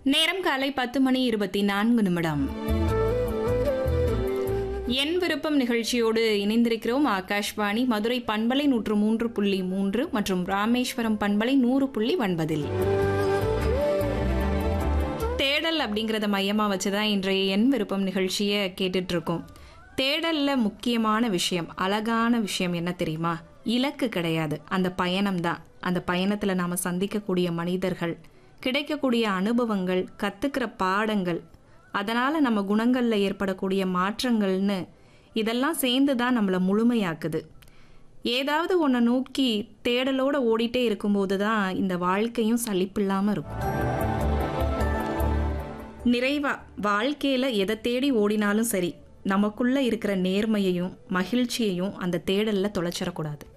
நேரம் காலை பத்து மணி இருபத்தி நான்கு நிமிடம் என் விருப்பம் நிகழ்ச்சியோடு இணைந்திருக்கிறோம் ஆகாஷ்வாணி மதுரை பண்பலை நூற்று மூன்று புள்ளி மூன்று மற்றும் ராமேஸ்வரம் பண்பலை நூறு புள்ளி ஒன்பதில் தேடல் அப்படிங்கிறத மையமாக வச்சு தான் இன்றைய என் விருப்பம் நிகழ்ச்சியை கேட்டுட்டு இருக்கோம் தேடல்ல முக்கியமான விஷயம் அழகான விஷயம் என்ன தெரியுமா இலக்கு கிடையாது அந்த பயணம் தான் அந்த பயணத்தில் நாம் சந்திக்கக்கூடிய மனிதர்கள் கிடைக்கக்கூடிய அனுபவங்கள் கற்றுக்கிற பாடங்கள் அதனால் நம்ம குணங்களில் ஏற்படக்கூடிய மாற்றங்கள்னு இதெல்லாம் சேர்ந்து தான் நம்மளை முழுமையாக்குது ஏதாவது ஒன்றை நோக்கி தேடலோடு ஓடிட்டே இருக்கும்போது தான் இந்த வாழ்க்கையும் சலிப்பில்லாமல் இருக்கும் நிறைவா வாழ்க்கையில எதை தேடி ஓடினாலும் சரி நமக்குள்ள இருக்கிற நேர்மையையும் மகிழ்ச்சியையும் அந்த தேடல்ல தொலைச்சிடக்கூடாது